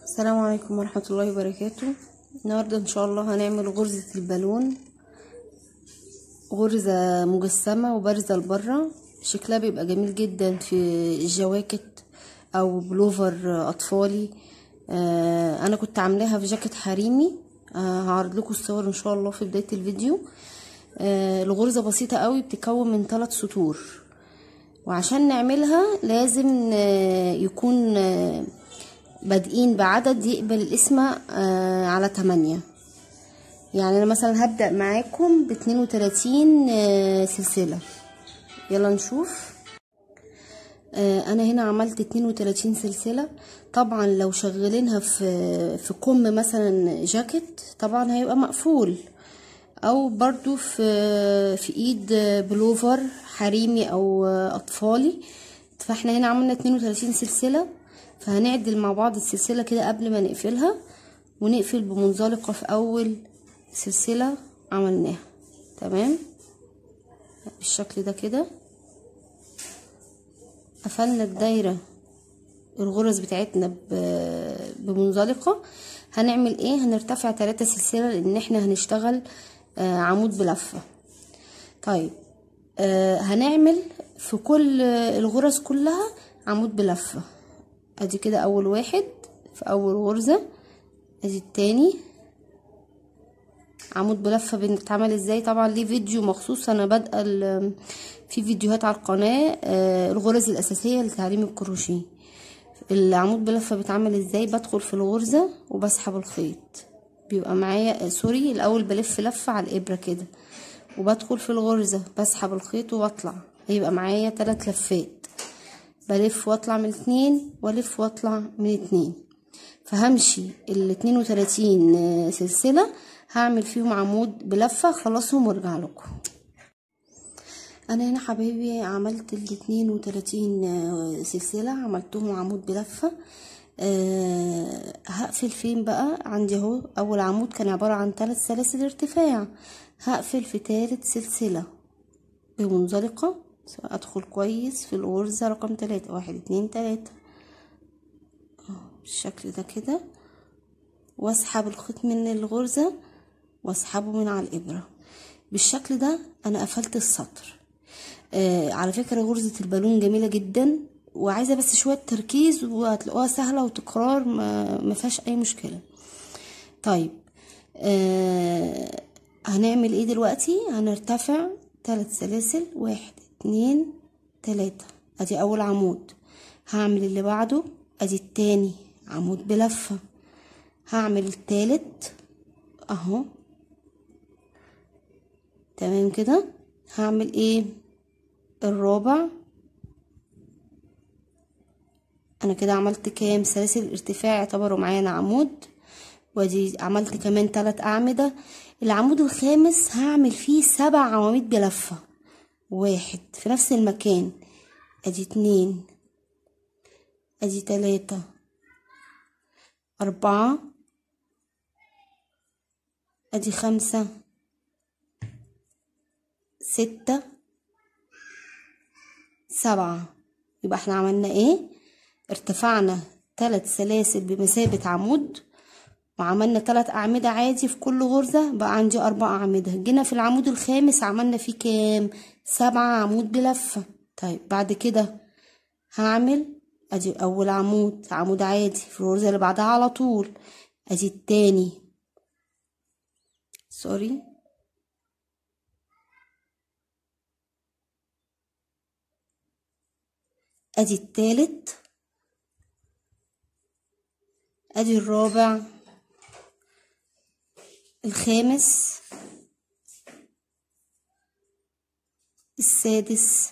السلام عليكم ورحمة الله وبركاته النهاردة ان شاء الله هنعمل غرزة البالون غرزة مجسمة وبارزة لبرا شكلها بيبقى جميل جدا في الجواكت او بلوفر اطفالي آه انا كنت عاملاها في جاكيت حريمي آه هعرض لكم الصور ان شاء الله في بداية الفيديو آه الغرزة بسيطة قوي بتتكون من ثلاث سطور وعشان نعملها لازم آه يكون آه بادئين بعدد يقبل الاسم آه على تمانية يعني انا مثلا هبدأ معاكم باتنين وتلاتين آه سلسلة يلا نشوف آه انا هنا عملت اتنين وتلاتين سلسلة طبعا لو شغلينها في في كم مثلا جاكيت طبعا هيبقى مقفول او برضو في في ايد بلوفر حريمي او اطفالي فاحنا هنا عملنا اتنين وتلاتين سلسلة فهنعدل مع بعض السلسلة كده قبل ما نقفلها ونقفل بمنزلقة في أول سلسلة عملناها تمام بالشكل ده كده قفلنا الدايرة الغرز بتاعتنا بمنزلقة هنعمل ايه هنرتفع تلاتة سلسلة لان احنا هنشتغل آه عمود بلفة طيب آه هنعمل في كل الغرز كلها عمود بلفه ادي كده اول واحد في اول غرزة ادي التاني عمود بلفة بنتعمل ازاي طبعا ليه فيديو مخصوص انا بادئه في فيديوهات على القناة الغرز الاساسية لتعليم الكروشيه العمود بلفة بيتعمل ازاي بدخل في الغرزة وبسحب الخيط بيبقى معايا سوري الاول بلف لفة على الابرة كده وبدخل في الغرزة بسحب الخيط وبطلع يبقى معايا تلات لفات بلف واطلع من اتنين والف واطلع من اتنين فهمشي الاتنين وتلاتين سلسلة هعمل فيهم عمود بلفة خلصهم وارجع لكم انا هنا حبايبي عملت الاتنين وتلاتين سلسلة عملتهم عمود بلفة أه هقفل فين بقى عندي اهو اول عمود كان عبارة عن ثلاث سلاسل ارتفاع هقفل في تالت سلسلة بمنزلقة ادخل كويس في الغرزة رقم تلاتة واحد اتنين تلاتة بالشكل ده كده واسحب الخيط من الغرزة واسحبه من على الابرة بالشكل ده انا قفلت السطر آه على فكرة غرزة البالون جميلة جدا وعايزة بس شوية تركيز وهتلاقوها سهلة وتكرار ما, ما فيهاش اي مشكلة طيب آه هنعمل ايه دلوقتي هنرتفع ثلاث سلاسل واحد اتنين تلاتة ادي اول عمود هعمل اللي بعده ادي التاني عمود بلفة هعمل التالت اهو تمام كده هعمل ايه الرابع انا كده عملت كام سلاسل ارتفاع يعتبروا معانا عمود وادي عملت كمان تلات اعمدة العمود الخامس هعمل فيه سبع عواميد بلفه واحد في نفس المكان ادي اتنين ادي تلاتة اربعة ادي خمسة ستة سبعة يبقى احنا عملنا ايه ارتفعنا تلات سلاسل بمثابة عمود وعملنا تلات أعمدة عادي في كل غرزة بقى عندي أربع أعمدة جينا في العمود الخامس عملنا فيه كام سبعة عمود بلفة طيب بعد كده هعمل ادي اول عمود عمود عادي في الغرزة اللي بعدها على طول ادي التاني سوري ادي التالت ادي الرابع الخامس السادس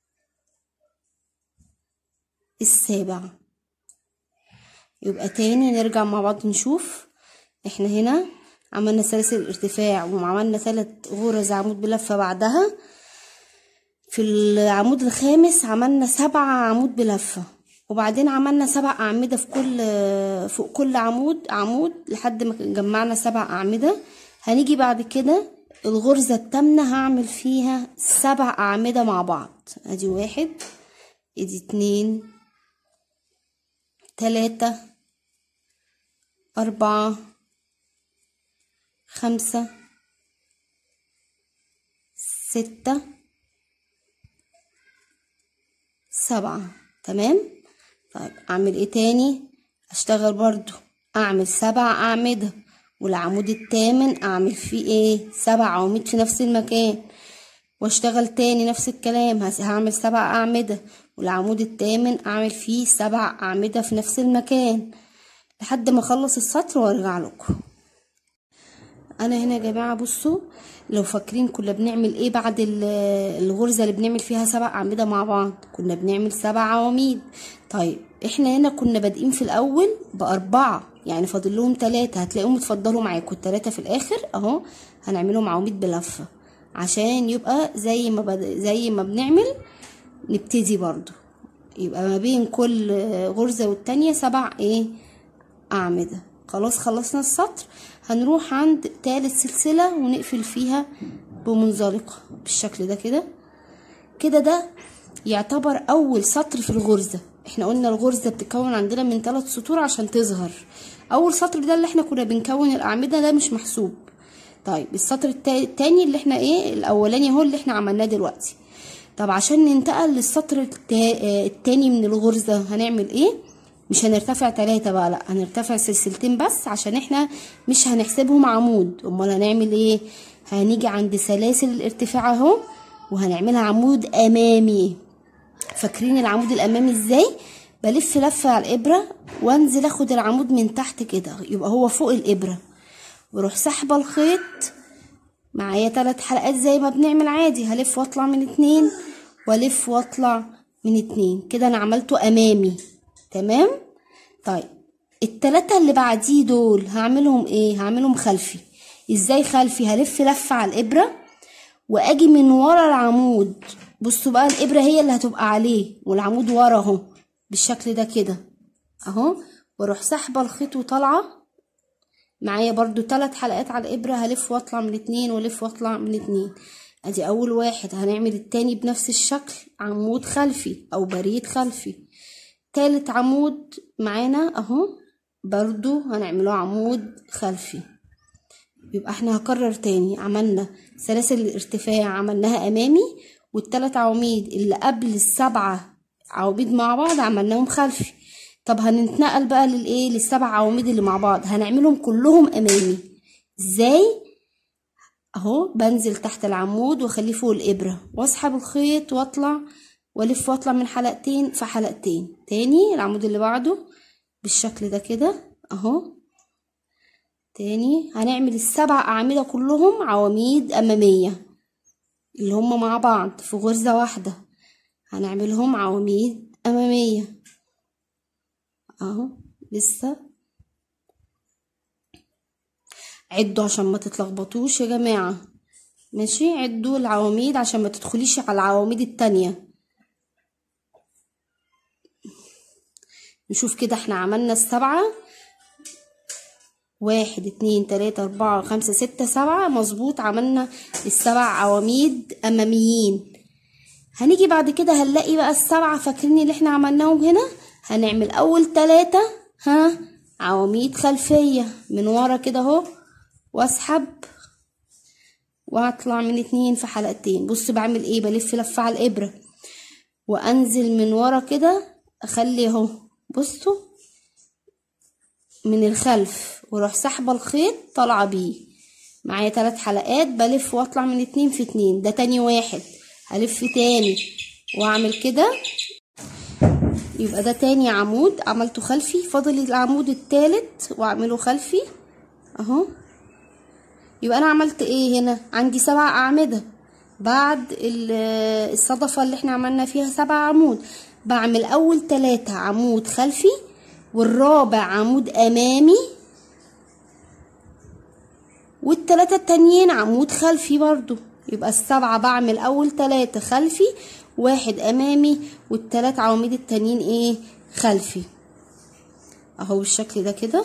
السابع يبقى تاني نرجع مع بعض نشوف احنا هنا عملنا سلاسل ارتفاع وعملنا ثلاث غرز عمود بلفة بعدها في العمود الخامس عملنا سبع عمود بلفة وبعدين عملنا سبع أعمدة في كل فوق كل عمود عمود لحد ما جمعنا سبع أعمدة هنيجي بعد كده الغرزة التامنة هعمل فيها سبع أعمدة مع بعض ادي واحد ادي اتنين تلاتة أربعة خمسة ستة سبعة تمام طيب أعمل إيه تاني أشتغل برضو أعمل سبع أعمدة والعمود التامن أعمل فيه إيه سبع عواميد في نفس المكان واشتغل تاني نفس الكلام هس- هعمل سبع أعمدة والعمود التامن أعمل فيه سبع أعمدة في نفس المكان لحد ما أخلص السطر وأرجع لكم انا هنا يا جماعه بصوا لو فاكرين كنا بنعمل ايه بعد ال- الغرزه اللي بنعمل فيها سبع اعمده مع بعض كنا بنعمل سبع عواميد طيب احنا هنا كنا بادئين في الاول باربعه يعني فاضل لهم ثلاثه هتلاقيهم اتفضلوا معاكم الثلاثه في الاخر اهو هنعملهم عواميد بلفه عشان يبقى زي ما بد... زي ما بنعمل نبتدي برضو يبقى ما بين كل غرزه والتانيه سبع ايه أعمدة خلاص خلصنا السطر هنروح عند تالت سلسلة ونقفل فيها بمنزلقة بالشكل ده كده كده ده يعتبر أول سطر في الغرزة احنا قلنا الغرزة بتتكون عندنا من ثلاث سطور عشان تظهر أول سطر ده اللي احنا كنا بنكون الأعمدة ده مش محسوب طيب السطر التا- التاني اللي احنا ايه الأولاني اهو اللي احنا عملناه دلوقتي طب عشان ننتقل للسطر التا- آه، التاني من الغرزة هنعمل ايه مش هنرتفع تلاتة بقى لا هنرتفع سلسلتين بس عشان احنا مش هنحسبهم عمود امال هنعمل ايه هنيجي عند سلاسل الارتفاع اهو وهنعملها عمود امامي فاكرين العمود الامامي ازاي بلف لفة على الابرة وانزل اخد العمود من تحت كده يبقى هو فوق الابرة واروح سحبة الخيط معايا ثلاث حلقات زي ما بنعمل عادي هلف واطلع من اتنين والف واطلع من اتنين كده انا عملته امامي تمام طيب التلاتة اللي بعديه دول هعملهم ايه هعملهم خلفي ازاي خلفي هلف لفة على الابرة واجي من ورا العمود بصوا بقى الابرة هي اللي هتبقى عليه والعمود ورا اهو بالشكل ده كده اهو واروح سحبة الخيط وطالعة معايا برضو ثلاث حلقات على الابرة هلف واطلع من اتنين والف واطلع من اتنين ادي اول واحد هنعمل التاني بنفس الشكل عمود خلفي او بريد خلفي تالت عمود معانا اهو برضو هنعمله عمود خلفي يبقى احنا هكرر تاني عملنا سلاسل الارتفاع عملناها امامي والتلات عواميد اللي قبل السبعة عواميد مع بعض عملناهم خلفي طب هنتنقل بقى للايه للسبع عواميد اللي مع بعض هنعملهم كلهم امامي ازاي اهو بنزل تحت العمود واخليه فوق الابره واسحب الخيط واطلع والف واطلع من حلقتين في حلقتين تاني العمود اللي بعده بالشكل ده كده اهو تاني هنعمل السبع اعمده كلهم عواميد اماميه اللي هم مع بعض في غرزه واحده هنعملهم عواميد اماميه اهو لسه عدوا عشان ما تتلخبطوش يا جماعة ماشي عدوا العواميد عشان ما تدخليش على العواميد التانية نشوف كده احنا عملنا السبعة واحد اتنين تلاتة اربعة خمسة ستة سبعة مظبوط عملنا السبع عواميد اماميين هنيجي بعد كده هنلاقي بقى السبعة فاكرين اللي احنا عملناهم هنا هنعمل اول تلاتة ها عواميد خلفية من ورا كده اهو واسحب وهطلع من اتنين في حلقتين بص بعمل ايه بلف لفة على الابرة وانزل من ورا كده اخلي اهو بصوا من الخلف واروح سحبة الخيط طالعة بيه معايا تلات حلقات بلف واطلع من اتنين في اتنين ده تاني واحد هلف تاني واعمل كده يبقى ده تاني عمود عملته خلفي فاضل العمود التالت واعمله خلفي اهو يبقى انا عملت ايه هنا عندي سبع اعمده بعد ال- الصدفه اللي احنا عملنا فيها سبع عمود بعمل اول تلاتة عمود خلفي والرابع عمود امامي والتلاتة التانيين عمود خلفي برضو يبقى السبعة بعمل اول تلاتة خلفي واحد امامي والتلات عواميد التانيين ايه خلفي اهو بالشكل ده كده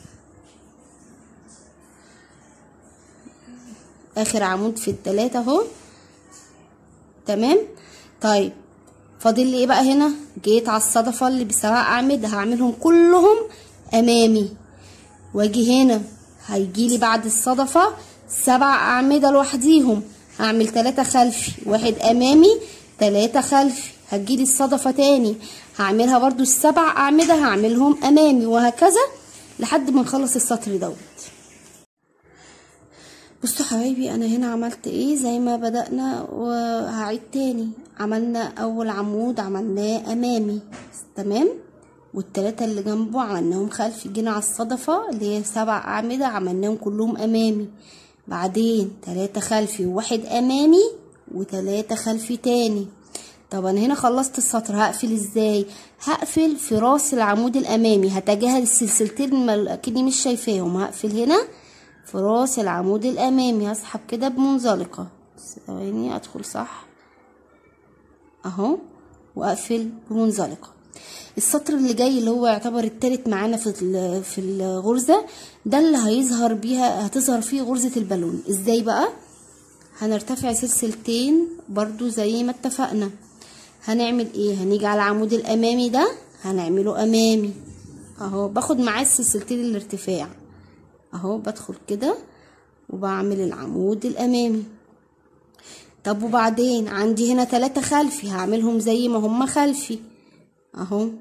اخر عمود في التلاتة اهو تمام طيب فاضل لي ايه بقى هنا جيت على الصدفة اللي بسبع اعمدة هعملهم كلهم امامي واجي هنا هيجيلي بعد الصدفة سبع أعمدة لوحديهم هعمل تلاتة خلفي واحد أمامي تلاتة خلفي هتجيلي الصدفة تاني هعملها برضو السبع أعمدة هعملهم أمامي وهكذا لحد ما نخلص السطر دوت بصوا حبايبي انا هنا عملت ايه زي ما بدأنا وهعيد تاني عملنا اول عمود عملناه امامي تمام والتلاتة اللي جنبه عملناهم خلفي جينا على الصدفة اللي هي سبع اعمدة عملناهم كلهم امامي بعدين تلاتة خلفي وواحد امامي وتلاتة خلفي تاني طب انا هنا خلصت السطر هقفل ازاي هقفل في راس العمود الامامي هتجاهل السلسلتين اكني مش شايفاهم هقفل هنا في راس العمود الامامي هسحب كده بمنزلقة ثواني ادخل صح اهو واقفل بمنزلقة السطر اللي جاي اللي هو يعتبر التالت معانا في في الغرزة ده اللي هيظهر بيها هتظهر فيه غرزة البالون ازاي بقى هنرتفع سلسلتين برضو زي ما اتفقنا هنعمل ايه هنيجي على العمود الامامي ده هنعمله امامي اهو باخد معاه السلسلتين الارتفاع اهو بدخل كده وبعمل العمود الامامي طب وبعدين عندي هنا تلاتة خلفي هعملهم زي ما هما خلفي اهو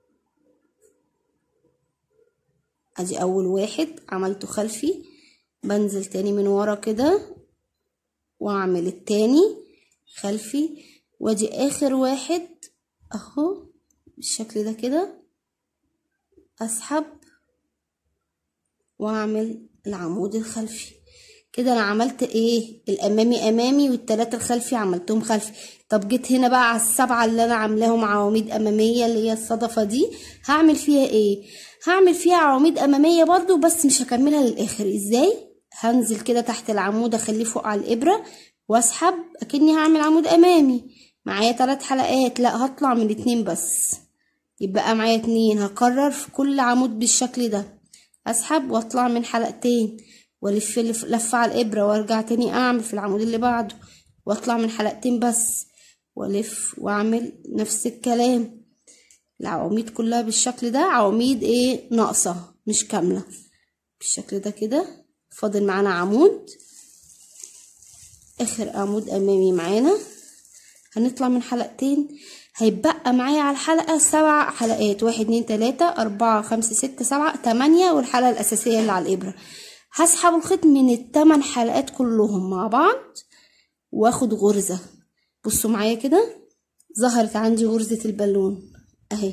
ادي اول واحد عملته خلفي بنزل تاني من ورا كده واعمل التاني خلفي وادي اخر واحد اهو بالشكل ده كده اسحب واعمل العمود الخلفي كده انا عملت ايه الامامي امامي والتلاتة الخلفي عملتهم خلفي طب جيت هنا بقى على السبعة اللي انا عاملاهم عواميد امامية اللي هي الصدفة دي هعمل فيها ايه هعمل فيها عواميد امامية برضو بس مش هكملها للاخر ازاي هنزل كده تحت العمود اخليه فوق على الابرة واسحب اكني هعمل عمود امامي معايا تلات حلقات لا هطلع من اتنين بس يبقى معايا اتنين هكرر في كل عمود بالشكل ده اسحب واطلع من حلقتين والف لفة على الابرة وارجع تاني اعمل في العمود اللي بعده واطلع من حلقتين بس والف واعمل نفس الكلام العواميد كلها بالشكل ده عواميد ايه ناقصة مش كاملة بالشكل ده كده فاضل معانا عمود اخر عمود امامي معانا هنطلع من حلقتين هيبقى معايا على الحلقة سبع حلقات واحد اتنين تلاتة أربعة خمسة ستة سبعة تمانية والحلقة الأساسية اللي على الإبرة هسحب الخيط من التمن حلقات كلهم مع بعض واخد غرزة بصوا معايا كده ظهرت عندي غرزة البالون اهي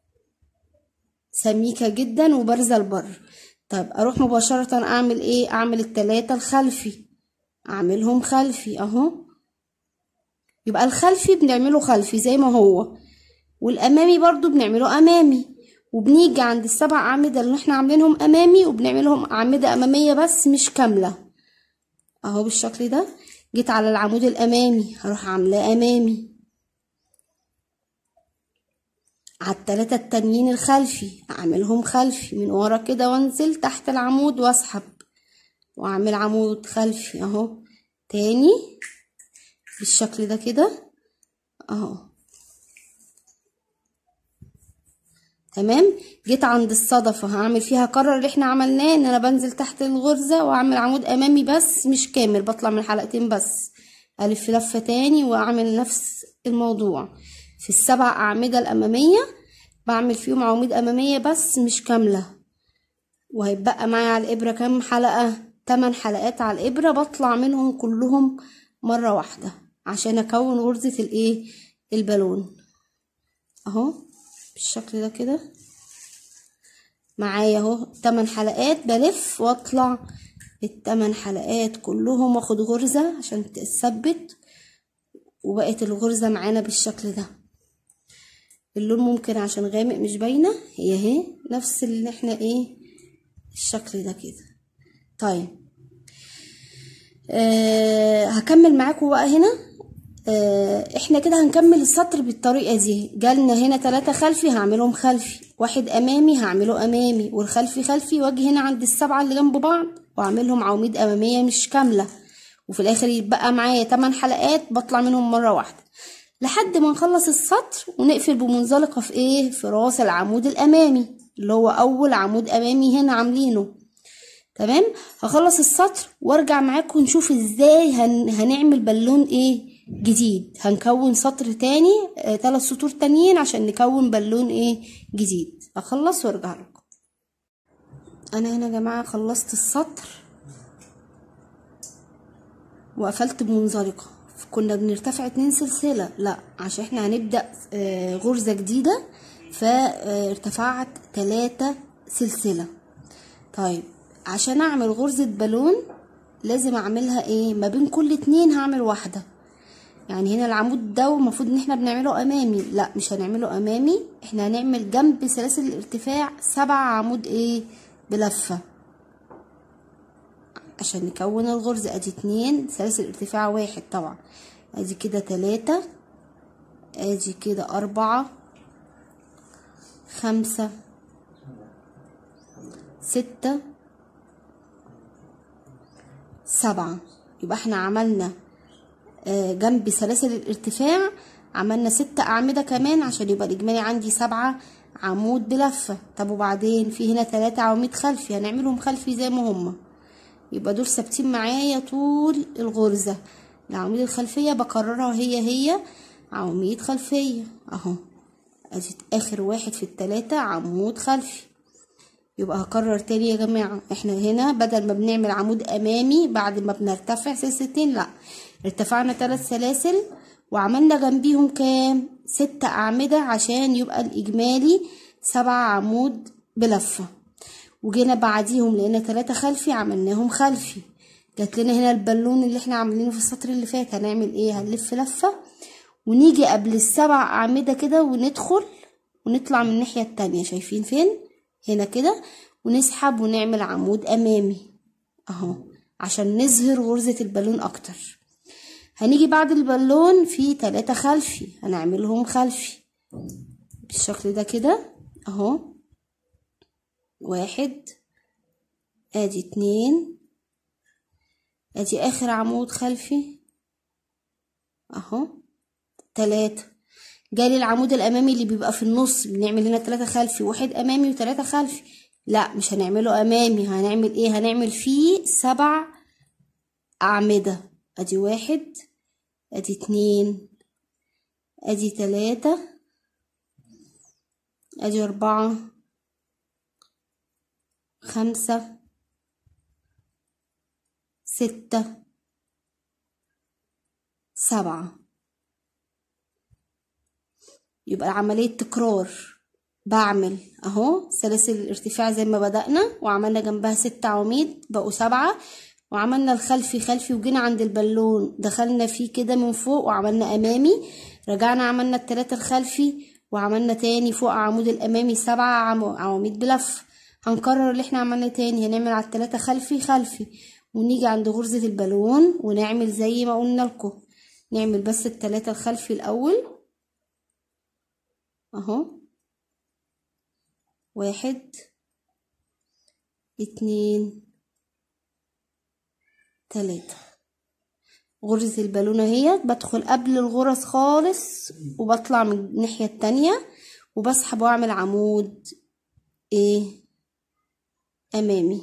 سميكة جدا وبارزة لبر طب اروح مباشرة اعمل ايه اعمل التلاتة الخلفي اعملهم خلفي اهو يبقى الخلفي بنعمله خلفي زي ما هو والامامي برضو بنعمله امامي وبنيجي عند السبع اعمده اللي احنا عاملينهم امامي وبنعملهم اعمده اماميه بس مش كامله اهو بالشكل ده جيت على العمود الامامي هروح عاملاه امامي على التلاتة التانيين الخلفي اعملهم خلفي من ورا كده وانزل تحت العمود واسحب واعمل عمود خلفي اهو تاني بالشكل ده كده اهو تمام جيت عند الصدفة هعمل فيها كرر اللي احنا عملناه ان انا بنزل تحت الغرزة واعمل عمود امامي بس مش كامل بطلع من حلقتين بس الف لفة تاني واعمل نفس الموضوع في السبع اعمدة الامامية بعمل فيهم عواميد امامية بس مش كاملة وهيبقى معايا على الابرة كام حلقة تمن حلقات على الابرة بطلع منهم كلهم مرة واحدة عشان اكون غرزة الايه البالون اهو بالشكل ده كده معايا اهو تمن حلقات بلف واطلع التمن حلقات كلهم واخد غرزة عشان تثبت وبقت الغرزة معانا بالشكل ده اللون ممكن عشان غامق مش باينة هي اهي نفس اللي احنا ايه الشكل ده كده طيب آه هكمل معاكم بقى هنا آه احنا كده هنكمل السطر بالطريقة دي جالنا هنا تلاتة خلفي هعملهم خلفي واحد امامي هعمله امامي والخلفي خلفي واجي هنا عند السبعة اللي جنب بعض واعملهم عواميد امامية مش كاملة وفي الاخر يبقى معايا تمن حلقات بطلع منهم مرة واحدة لحد ما نخلص السطر ونقفل بمنزلقة في ايه في راس العمود الامامي اللي هو اول عمود امامي هنا عاملينه تمام هخلص السطر وارجع معاكم نشوف ازاي هن... هنعمل بالون ايه جديد هنكون سطر تاني آه ثلاث سطور تانيين عشان نكون بالون ايه جديد اخلص وارجع لكم انا هنا يا جماعه خلصت السطر وقفلت بمنزلقه كنا بنرتفع اتنين سلسله لا عشان احنا هنبدا آه غرزه جديده فارتفعت تلاتة سلسله طيب عشان اعمل غرزه بالون لازم اعملها ايه ما بين كل اتنين هعمل واحده يعني هنا العمود ده المفروض ان احنا بنعمله امامي لا مش هنعمله امامي احنا هنعمل جنب سلاسل الارتفاع سبع عمود ايه بلفة عشان نكون الغرزة ادي اتنين سلاسل ارتفاع واحد طبعا ادي كده تلاتة ادي كده اربعة خمسة ستة سبعة يبقى احنا عملنا جنب سلاسل الارتفاع عملنا ست أعمدة كمان عشان يبقى الإجمالي عندي سبعة عمود بلفة طب وبعدين في هنا تلاتة عواميد خلفي هنعملهم خلفي زي ما هما يبقى دول ثابتين معايا طول الغرزة العواميد الخلفية بكررها هي هي عواميد خلفية اهو ادي اخر واحد في التلاتة عمود خلفي يبقى هكرر تاني يا جماعة احنا هنا بدل ما بنعمل عمود امامي بعد ما بنرتفع سلسلتين لا ارتفعنا ثلاث سلاسل وعملنا جنبيهم كام ست اعمدة عشان يبقى الاجمالي سبع عمود بلفة وجينا بعديهم لقينا ثلاثة خلفي عملناهم خلفي جات لنا هنا البالون اللي احنا عاملينه في السطر اللي فات هنعمل ايه هنلف لفة ونيجي قبل السبع اعمدة كده وندخل ونطلع من الناحية التانية شايفين فين هنا كده ونسحب ونعمل عمود امامي اهو عشان نظهر غرزة البالون اكتر هنيجي بعد البالون في تلاتة خلفي هنعملهم خلفي بالشكل ده كده اهو واحد ادي اتنين ادي اخر عمود خلفي اهو تلاتة جالي العمود الامامي اللي بيبقى في النص بنعمل هنا تلاتة خلفي واحد امامي وتلاتة خلفي لا مش هنعمله امامي هنعمل ايه هنعمل فيه سبع اعمدة ادي واحد ادي اتنين ادي تلاتة ادي اربعة خمسة ستة سبعة يبقى عملية تكرار بعمل اهو سلاسل الارتفاع زي ما بدأنا وعملنا جنبها ست عواميد بقوا سبعة وعملنا الخلفي خلفي وجينا عند البالون دخلنا فيه كده من فوق وعملنا امامي رجعنا عملنا التلاتة الخلفي وعملنا تاني فوق عمود الامامي سبعة عواميد بلف هنكرر اللي احنا عملنا تاني هنعمل على التلاتة خلفي خلفي ونيجي عند غرزة البالون ونعمل زي ما قلنا لكم نعمل بس التلاتة الخلفي الاول اهو واحد اتنين تلاتة غرزة البالونة اهي بدخل قبل الغرز خالص وبطلع من الناحية التانية وبسحب واعمل عمود ايه امامي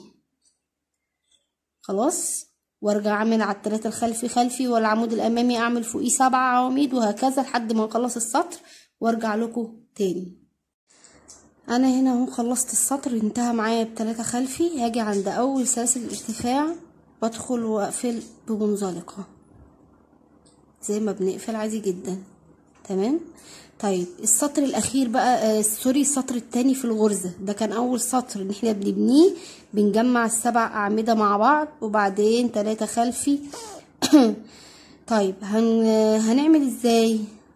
خلاص وارجع اعمل على التلاتة الخلفي خلفي والعمود الامامي اعمل فوقيه سبع عواميد وهكذا لحد ما نخلص السطر وارجع لكم تاني انا هنا اهو خلصت السطر انتهى معايا بتلاتة خلفي هاجي عند اول سلاسل الارتفاع بدخل واقفل بمنزلقة زي ما بنقفل عادي جدا تمام طيب السطر الاخير بقى آه سوري السطر التاني في الغرزة ده كان اول سطر ان احنا بنبنيه بنجمع السبع اعمدة مع بعض وبعدين تلاتة خلفي طيب هن... هنعمل ازاي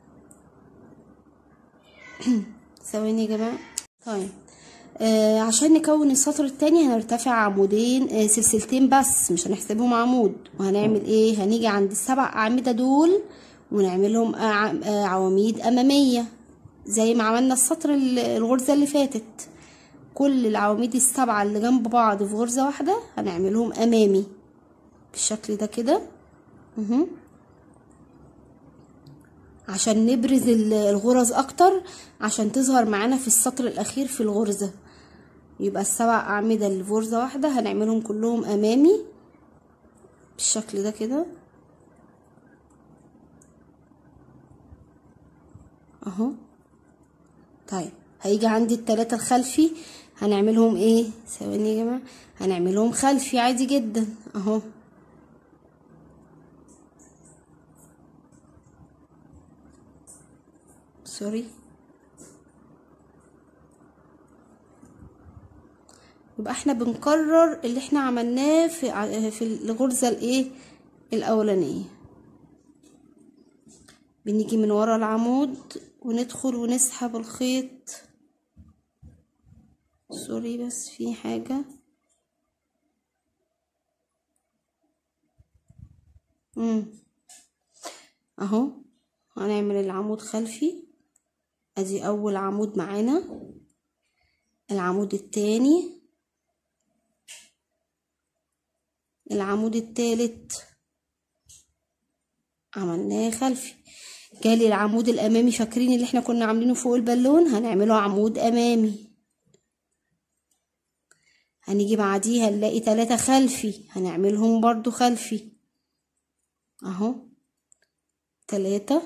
ثواني يا جماعة طيب آه عشان نكون السطر التاني هنرتفع عمودين آه سلسلتين بس مش هنحسبهم عمود وهنعمل ايه هنيجي عند السبع اعمدة دول ونعملهم آه عواميد امامية زي ما عملنا السطر الغرزة اللي فاتت كل العواميد السبعة اللي جنب بعض في غرزة واحدة هنعملهم امامي بالشكل ده كده عشان نبرز الغرز اكتر عشان تظهر معانا في السطر الاخير في الغرزة يبقى السبع اعمدة اللي في غرزة واحدة هنعملهم كلهم امامي بالشكل ده كده اهو طيب هيجي عندي التلاتة الخلفي هنعملهم ايه ثواني يا جماعة هنعملهم خلفي عادي جدا اهو سوري يبقى احنا بنكرر اللي احنا عملناه في ع- في الغرزة الايه الاولانية بنيجي من ورا العمود وندخل ونسحب الخيط سوري بس في حاجة امم اهو هنعمل العمود خلفي ادي اول عمود معانا العمود التاني العمود التالت عملناه خلفي جالي العمود الامامي فاكرين اللي احنا كنا عاملينه فوق البالون هنعمله عمود امامي هنيجي بعديها نلاقي تلاتة خلفي هنعملهم برضو خلفي اهو تلاتة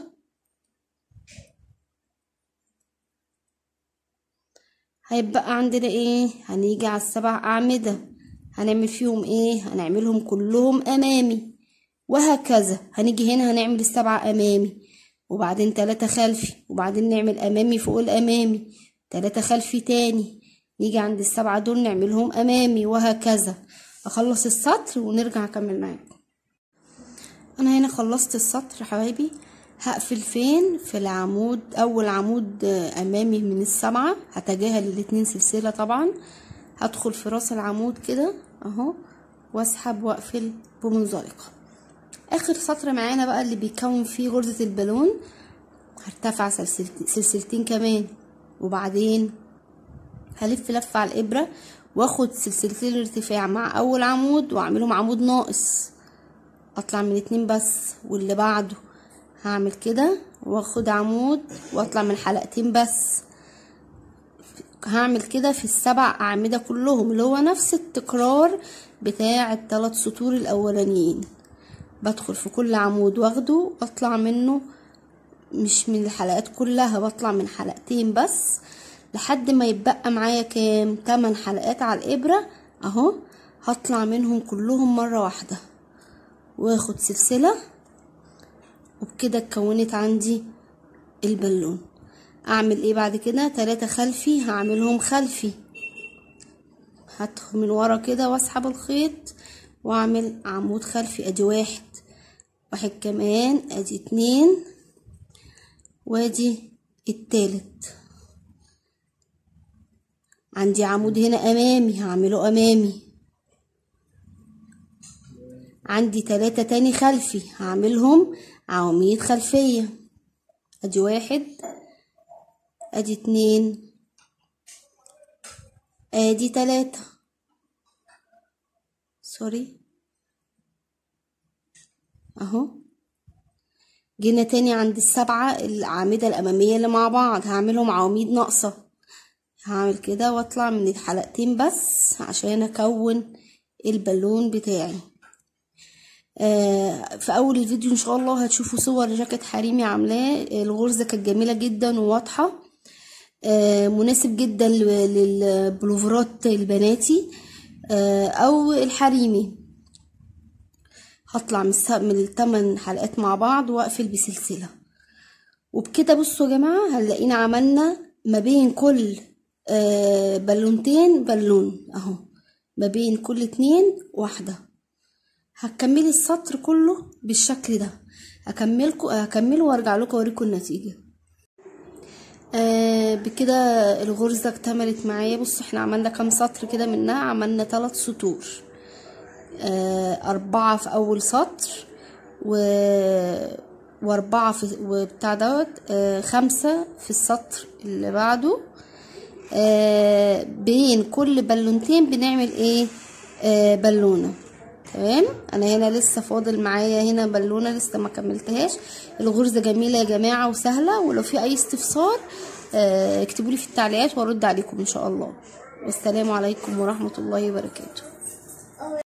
هيبقى عندنا ايه هنيجي على السبع اعمدة هنعمل فيهم ايه هنعملهم كلهم امامي وهكذا هنيجي هنا هنعمل السبعة امامي وبعدين تلاتة خلفي وبعدين نعمل امامي فوق الامامي تلاتة خلفي تاني نيجي عند السبعة دول نعملهم امامي وهكذا اخلص السطر ونرجع اكمل معاكم انا هنا خلصت السطر حبايبي هقفل فين في العمود اول عمود آه، امامي من السبعة هتجاهل الاتنين سلسلة طبعا هدخل في راس العمود كده اهو واسحب واقفل بمنزلقة اخر سطر معانا بقى اللي بيكون فيه غرزة البالون هرتفع سلسلتين, سلسلتين كمان وبعدين هلف لفة على الابرة واخد سلسلتين الارتفاع مع اول عمود واعملهم عمود ناقص اطلع من اتنين بس واللي بعده هعمل كده واخد عمود واطلع من حلقتين بس هعمل كده في السبع اعمدة كلهم اللي هو نفس التكرار بتاع الثلاث سطور الاولانيين بدخل في كل عمود واخده واطلع منه مش من الحلقات كلها بطلع من حلقتين بس لحد ما يتبقى معايا كام 8 حلقات على الابرة اهو هطلع منهم كلهم مرة واحدة واخد سلسلة وبكده اتكونت عندي البالون اعمل ايه بعد كده تلاتة خلفي هعملهم خلفي هدخل من ورا كده واسحب الخيط واعمل عمود خلفي ادي واحد واحد كمان ادي اتنين وادي التالت عندي عمود هنا امامي هعمله امامي عندي تلاتة تاني خلفي هعملهم عواميد خلفية ادي واحد ادي اتنين ادي تلاتة سوري اهو جينا تاني عند السبعة الأعمدة الأمامية اللي مع بعض هعملهم عواميد ناقصة هعمل كده واطلع من الحلقتين بس عشان اكون البالون بتاعي آه في اول الفيديو ان شاء الله هتشوفوا صور جاكيت حريمي عاملاه الغرزة كانت جميلة جدا وواضحة آه مناسب جدا ل- للبلوفرات البناتي آه او الحريمي هطلع من الس- من الثمان حلقات مع بعض واقفل بسلسلة وبكده بصوا يا جماعة هنلاقينا عملنا ما بين كل آه، بالونتين بالون اهو ما بين كل اتنين واحدة هتكملي السطر كله بالشكل ده هكملكم هكمله وارجع لكم اوريكم النتيجة آه بكده الغرزة اكتملت معايا بصوا احنا عملنا كام سطر كده منها عملنا ثلاث سطور آه أربعة في أول سطر و... وأربعة في وبتاع دوت آه خمسة في السطر اللي بعده آه بين كل بالونتين بنعمل ايه آه بالونة تمام انا هنا لسه فاضل معايا هنا بالونة لسه ما كملتهاش الغرزة جميلة يا جماعة وسهلة ولو في اي استفسار آه اكتبولي في التعليقات وارد عليكم ان شاء الله والسلام عليكم ورحمة الله وبركاته